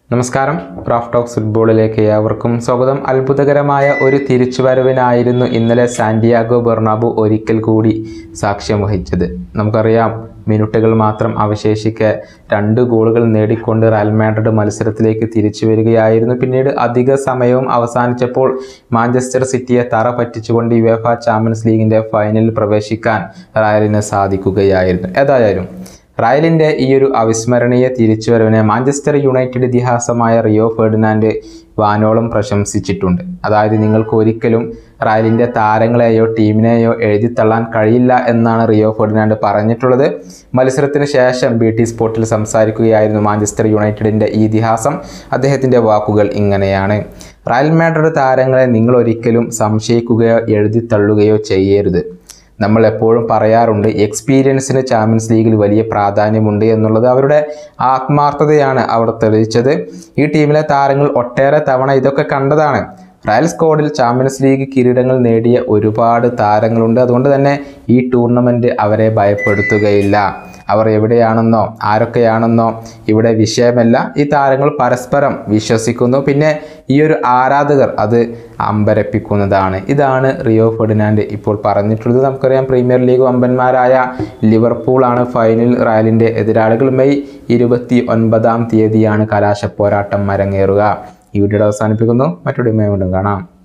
നമസ്കാരം craft talks ഫുട്ബോളിലേക്ക് ഏവർക്കും സ്വാഗതം അത്ഭുതകരമായ ഒരു തിരിച്ചുവരവിനായിരുന്നു ഇന്നലെ സാന്റിയാഗോ ബെർണാബു ഒരിക്കൽ കൂടി സാക്ഷ്യം വഹിച്ചത് നമുക്കറിയാം മിനിറ്റുകൾ മാത്രം അവശേഷിക്കെ രണ്ട് ഗോളുകൾ നേടിക്കൊണ്ട് റയൽ മാഡ്രിഡ് മത്സരത്തിലേക്ക് തിരിച്ചു വരികയായിരുന്നു പിന്നീട് അധിക സമയവും അവസാനിച്ചപ്പോൾ മാഞ്ചസ്റ്റർ സിറ്റിയെ തറ പറ്റിച്ചുകൊണ്ട് യുവേഫ ചാമ്പ്യൻസ് ലീഗിൻ്റെ ഫൈനലിൽ പ്രവേശിക്കാൻ റയലിന് സാധിക്കുകയായിരുന്നു ഏതായാലും റയലിൻ്റെ ഈ ഒരു അവിസ്മരണീയ തിരിച്ചുവരവിനെ മാഞ്ചസ്റ്റർ യുണൈറ്റഡ് ഇതിഹാസമായ റിയോ ഫെർഡിനാൻഡ് വാനോളം പ്രശംസിച്ചിട്ടുണ്ട് അതായത് നിങ്ങൾക്ക് ഒരിക്കലും റയലിൻ്റെ താരങ്ങളെയോ ടീമിനെയോ എഴുതിത്തള്ളാൻ കഴിയില്ല എന്നാണ് റിയോ ഫെർഡിനാൻഡ് പറഞ്ഞിട്ടുള്ളത് മത്സരത്തിന് ശേഷം ബി ടി സ്പോർട്ടിൽ സംസാരിക്കുകയായിരുന്നു മാഞ്ചസ്റ്റർ യുണൈറ്റഡിൻ്റെ ഈ ഇതിഹാസം അദ്ദേഹത്തിൻ്റെ വാക്കുകൾ ഇങ്ങനെയാണ് റയൽ മാഡ്രിഡ് താരങ്ങളെ നിങ്ങൾ ഒരിക്കലും സംശയിക്കുകയോ എഴുതിത്തള്ളുകയോ ചെയ്യരുത് നമ്മൾ എപ്പോഴും പറയാറുണ്ട് എക്സ്പീരിയൻസിന് ചാമ്പ്യൻസ് ലീഗിൽ വലിയ പ്രാധാന്യമുണ്ട് എന്നുള്ളത് അവരുടെ ആത്മാർത്ഥതയാണ് അവർ തെളിയിച്ചത് ഈ ടീമിലെ താരങ്ങൾ ഒട്ടേറെ തവണ ഇതൊക്കെ കണ്ടതാണ് റയൽ സ്ക്വാഡിൽ ചാമ്പ്യൻസ് ലീഗ് കിരീടങ്ങൾ നേടിയ ഒരുപാട് താരങ്ങളുണ്ട് അതുകൊണ്ട് തന്നെ ഈ ടൂർണമെൻറ്റ് അവരെ ഭയപ്പെടുത്തുകയില്ല അവർ എവിടെയാണെന്നോ ആരൊക്കെയാണെന്നോ ഇവിടെ വിഷയമല്ല ഈ താരങ്ങൾ പരസ്പരം വിശ്വസിക്കുന്നു പിന്നെ ഈ ഒരു ആരാധകർ അത് അമ്പരപ്പിക്കുന്നതാണ് ഇതാണ് റിയോ ഫെർഡിനാൻഡ് ഇപ്പോൾ പറഞ്ഞിട്ടുള്ളത് നമുക്കറിയാം പ്രീമിയർ ലീഗ് വമ്പന്മാരായ ലിവർപൂളാണ് ഫൈനൽ റയലിൻ്റെ എതിരാളികൾ മെയ് ഇരുപത്തി ഒൻപതാം തീയതിയാണ് കലാശ പോരാട്ടം അരങ്ങേറുക ഈ വീഡിയോ അവസാനിപ്പിക്കുന്നു മറ്റൊരു വീണ്ടും കാണാം